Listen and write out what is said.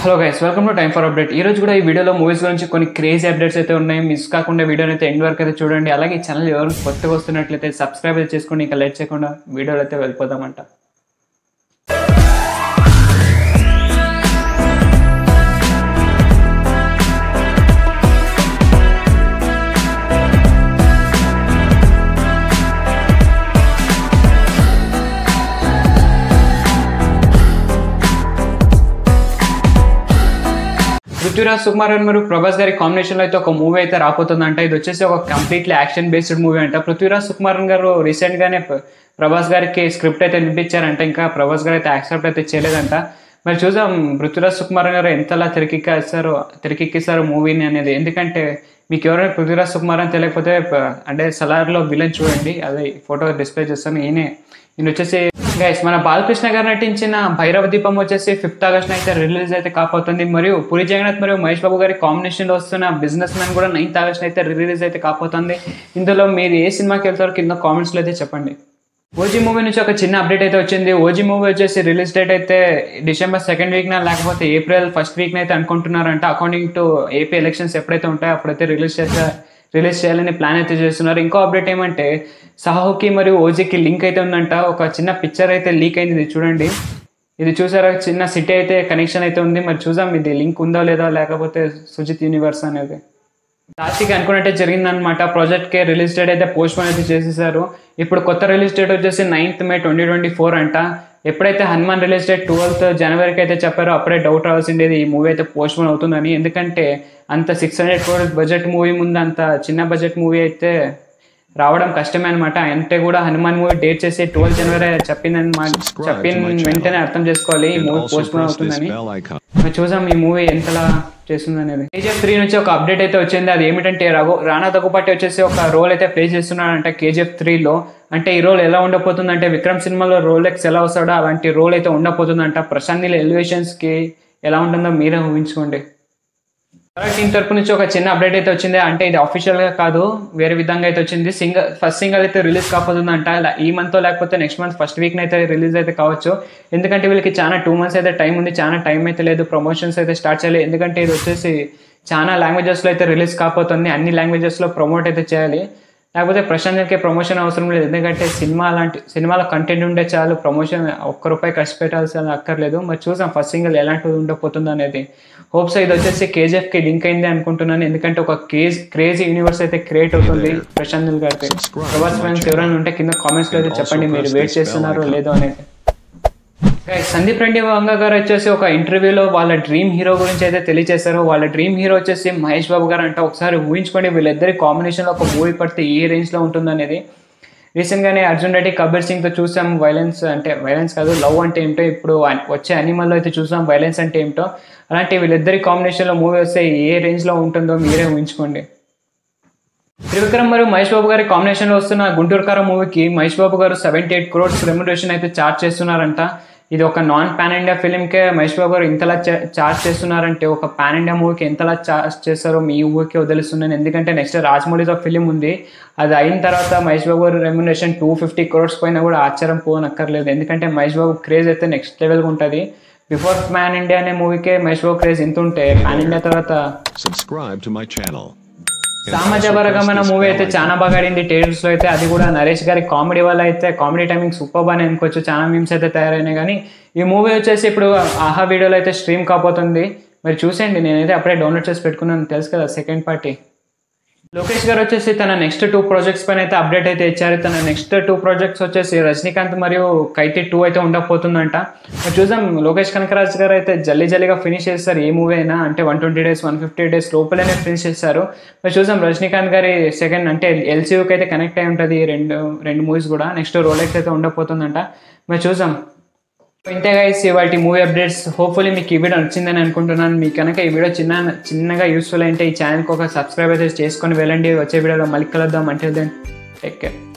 Hello guys welcome to time for update ఈ రోజు కూడా ఈ వీడియోలో మూవీస్ గురించి కొన్ని క్రేజీ అప్డేట్స్ అయితే ఉన్నాయి మిస్ కాకుండా వీడియోని అయితే ఎండ్ వరకు అయితే చూడండి అలాగే ఈ ఛానల్ ఎవరు కొత్తగా వస్తున్నట్లయితే సబ్స్క్రైబ్ అయితే చేసుకోండి ఇంకా లేట్ చేయకుండా వీడియోలో అయితే వెళ్ళిపోదామంట పృథ్వీరాజ్ సుకుమార్ గారు మరియు ప్రభాస్ గారి కాంబినేషన్ లో అయితే ఒక మూవీ అయితే రాబోతుందంట ఇది వచ్చేసి ఒక కంప్లీట్లీ యాక్షన్ బేస్డ్ మూవీ అంట పృథ్వీరాజ్ సుకుమార్ గారు రీసెంట్ గానే ప్ర- ప్రభాస్ గారికి స్క్రిప్ట్ అయితే వినిపించారంట ఇంకా ప్రభాస్ గారు అయితే యాక్సెప్ట్ అయితే చేయలేదంట మరి చూద్దాం పృథ్వీరాజ్ సుకుమార్ గారు ఎంతలా తెరకెక్కిస్తారు తెరకెక్కిస్తారు మూవీని అనేది ఎందుకంటే మీకు ఎవరైనా పృథ్వీరాజ్ సుకుమార్ అని తెలియకపోతే ప- అంటే సలార్లో విలన్ చూడండి అదే ఫోటో డిస్ప్లే చేస్తాను ఈయనే ఈయన వచ్చేసి గైస్ మన బాలకృష్ణ గారు నటించిన భైరవ దీపం వచ్చేసి ఫిఫ్త్ ఆగస్ట్ అయితే రిలీజ్ అయితే కాపోతుంది మరియు పూరి జగన్నాథ్ మరియు మహేష్ బాబు గారి కాంబినేషన్ లో వస్తున్న బిజినెస్ మ్యాన్ కూడా నైన్త్ ఆగస్ట్ అయితే రిలీజ్ అయితే కాపోతుంది ఇందులో మీరు ఏ సినిమాకి వెళ్తారో కింద కామెంట్స్ లో అయితే చెప్పండి ఓజీ మూవీ నుంచి ఒక చిన్న అప్డేట్ అయితే వచ్చింది ఓజీ మూవీ వచ్చేసి రిలీజ్ డేట్ అయితే డిసెంబర్ సెకండ్ వీక్ నా లేకపోతే ఏప్రిల్ ఫస్ట్ వీక్ అయితే అనుకుంటున్నారంట అకార్డింగ్ టు ఏపీ ఎలక్షన్స్ ఎప్పుడైతే ఉంటాయో అప్పుడైతే రిలీజ్ చేస్తే రిలీజ్ చేయాలని ప్లాన్ అయితే చేస్తున్నారు ఇంకో అప్డేట్ ఏమంటే సాహోకి మరియు ఓజీకి లింక్ అయితే ఉందంట ఒక చిన్న పిక్చర్ అయితే లీక్ అయింది ఇది చూడండి ఇది చూసారా చిన్న సిటీ అయితే కనెక్షన్ అయితే ఉంది మరి చూసాం ఇది లింక్ ఉందో లేదో లేకపోతే సుజిత్ యూనివర్స్ అనేది లాస్ట్కి అనుకున్నట్టే జరిగిందనమాట ప్రాజెక్ట్కి రిలీజ్ డేట్ అయితే పోస్ట్ పోన్ అయితే చేసేసారు ఇప్పుడు కొత్త రిలీజ్ డేట్ వచ్చేసి ninth May twenty twenty four అంట ఎప్పుడైతే హనుమాన్ రిలీజ్ డేట్ ట్వెల్త్ జనవరికి అయితే చెప్పారో అప్పుడే డౌట్ రావాల్సిండేది ఈ మూవీ అయితే పోస్ట్ పోన్ అవుతుందని ఎందుకంటే అంత six hundred crores budget movie ముందు అంత చిన్న బడ్జెట్ మూవీ అయితే రావడం కష్టమే అనమాట అంటే కూడా హనుమాన్ మూవీ డేట్ చేసి ట్వెల్వ్ జనవరి చెప్పిందని మా- చెప్పిన వెంటనే అర్థం చేసుకోవాలి ఈ and movie also postpone press this అవుతుందని bell icon. మరి చూసాం ఈ మూవీ ఎంతలా చేస్తుంది అనేది కేజీఎఫ్ త్రీ నుంచి ఒక అప్డేట్ అయితే వచ్చింది అది ఏమిటంటే రఘు రానా దగ్గుపాటి వచ్చేసి ఒక రోల్ అయితే ప్లే చేస్తున్నాడంట కేజీఎఫ్ త్రీలో అంటే ఈ రోల్ ఎలా ఉండబోతుందంటే విక్రమ్ సినిమాలో రోల్ ఎక్స్ ఎలా వస్తాడో అలాంటి రోల్ అయితే ఉండబోతుందంట ప్రశాంత్ నీళ్ళ ఎలివేషన్స్ కి ఎలా ఉంటుందో మీరే ఊహించుకోండి టీం తరపు నుంచి ఒక చిన్న అప్డేట్ అయితే వచ్చింది అంటే ఇది అఫీషియల్ గా కాదు వేరే విధంగా అయితే వచ్చింది సింగల్ ఫస్ట్ సింగల్ అయితే రిలీజ్ కాకపోతుందంట లా- ఈ మంత్ లేకపోతే నెక్స్ట్ మంత్ ఫస్ట్ వీక్ అయితే రిలీజ్ అయితే కావచ్చు ఎందుకంటే వీళ్ళకి చాలా టూ మంత్స్ అయితే టైం ఉంది చాలా టైం అయితే లేదు ప్రమోషన్స్ అయితే స్టార్ట్ చేయాలి ఎందుకంటే ఇది వచ్చేసి చాలా లాంగ్వేజెస్లో అయితే రిలీజ్ కాకపోతుంది అన్ని లాంగ్వేజెస్లో ప్రమోట్ అయితే చేయాలి లేకపోతే ప్రశాంత్కి ప్రమోషన్ అవసరం లేదు ఎందుకంటే సినిమా లాంటి సినిమాలో కంటెంట్ ఉంటే చాలు ప్రమోషన్ ఒక్క రూపాయి ఖర్చు పెట్టాల్సిన అక్కర్లేదు మరి చూసాం ఫస్ట్ సింగిల్ ఎలాంటిది ఉండకపోతుంది అనేది హోప్స్ ఇది వచ్చేసి కేజీఎఫ్ కి లింక్ అయింది అనుకుంటున్నాను ఎందుకంటే ఒక క్రేజ్ క్రేజీ యూనివర్స్ అయితే క్రియేట్ అవుతుంది ప్రశాంత్ నీల్ గారికి ప్రభాస్ ఫ్యాన్స్ ఎవరైనా ఉంటే కింద కామెంట్స్ లో అయితే చెప్పండి మీరు వెయిట్ చేస్తున్నారో లేదో అనేది Guys, సందీప్ రెడ్డి వంగ గారు వచ్చేసి ఒక ఇంటర్వ్యూలో వాళ్ళ డ్రీమ్ హీరో గురించి అయితే తెలియజేశారు వాళ్ళ డ్రీమ్ హీరో వచ్చేసి మహేష్ బాబు గారు అంటే ఒకసారి ఊహించుకోండి వీళ్ళిద్దరి కాంబినేషన్లో ఒక మూవీ పడితే ఏ రేంజ్లో ఉంటుందనేది రీసెంట్గానే అర్జున్ రెడ్డి కబీర్ సింగ్తో చూసాం వైలెన్స్ అంటే వైలెన్స్ కాదు లవ్ అంటే ఏమిటో ఇప్పుడు అన్- వచ్చే అనిమల్లో అయితే చూసాం వైలెన్స్ అంటే ఏమిటో అలాంటి వీళ్ళిద్దరి కాంబినేషన్లో మూవీ వస్తే ఏ రేంజ్లో ఉంటుందో మీరే ఊహించుకోండి త్రివిక్రమ్ మరియు మహేష్ బాబు గారి కాంబినేషన్ లో వస్తున్న గుంటూరు కారం మూవీకి మహేష్ బాబు గారు సెవెంటీ ఎయిట్ క్రోడ్స్ రెమ్యునరేషన్ అయితే చార్జ్ చేస్తున్నారంట ఇది ఒక నాన్ పాన్ ఇండియా ఫిలిం కే మహేష్ బాబు గారు ఇంతలా చార్జ్ చేస్తున్నారంటే ఒక పాన్ ఇండియా మూవీకి ఎంతలా చార్జ్ చేస్తారో మీ ఊరికి వదిలిస్తున్నాను ఎందుకంటే నెక్స్ట్ రాజమౌళితో ఫిలిం ఉంది అది అయిన తర్వాత మహేష్ బాబు గారు రెమ్యునరేషన్ టూ ఫిఫ్టీ క్రోడ్స్ పైన కూడా ఆశ్చర్యం పోనక్కర్లేదు ఎందుకంటే మహేష్ బాబు క్రేజ్ అయితే నెక్స్ట్ లెవెల్గా ఉంటుంది బిఫోర్ పాన్ ఇండియా అనే మూవీకే మహేష్ బాబు క్రేజ్ ఇంత ఉంటే పాన్ ఇండియా తర్వాత Subscribe to my channel. And సామాజ also వర్గమైన press this మూవీ bell అయితే icon. చాలా బాగా ఆడింది థియేటర్స్ లో అయితే అది కూడా నరేష్ గారి కామెడీ వల్ల అయితే కామెడీ టైమింగ్ సూపర్ అని అనుకోవచ్చు చాలా మీమ్స్ అయితే తయారైనాయి కానీ ఈ మూవీ వచ్చేసి ఇప్పుడు ఆహా వీడియోలో అయితే స్ట్రీమ్ కాబోతుంది మరి చూసేయండి నేనైతే అప్పుడే డౌన్లోడ్ చేసి పెట్టుకున్నాను తెలుసు కదా సెకండ్ పార్టీ లోకేష్ గారు వచ్చేసి తన నెక్స్ట్ టూ ప్రాజెక్ట్స్ పైన అయితే అప్డేట్ అయితే ఇచ్చారు తన నెక్స్ట్ టూ ప్రాజెక్ట్స్ వచ్చేసి రజనీకాంత్ మరియు కైతి టూ అయితే ఉండకపోతుందంట మరి చూసాం లోకేష్ కనకరాజ్ గారు అయితే జల్లి జల్లిగా ఫినిష్ చేస్తారు ఏ మూవీ అయినా అంటే one twenty days one fifty days లోపలనే ఫినిష్ చేస్తారు మరి చూసాం రజనీకాంత్ గారి సెకండ్ అంటే ఎల్సీయూకి అయితే కనెక్ట్ అయి ఉంటుంది ఈ రెండు రెండు మూవీస్ కూడా నెక్స్ట్ రోలెక్స్ అయితే ఉండకపోతుందంట మరి చూసాం ఇంతే గైస్ ఇవాటి మూవీ అప్డేట్స్ హోప్ఫుల్లీ మీకు ఈ వీడియో నచ్చిందని అనుకుంటున్నాను మీకు కనుక ఈ వీడియో చిన్న చిన్నగా యూస్ఫుల్ అయితే ఈ ఛానల్కి ఒక సబ్స్క్రైబ్ అయితే చేసుకొని వెళ్ళండి వచ్చే వీడియోలో మళ్ళీ కలుద్దాం అంటే దెన్ టేక్ కేర్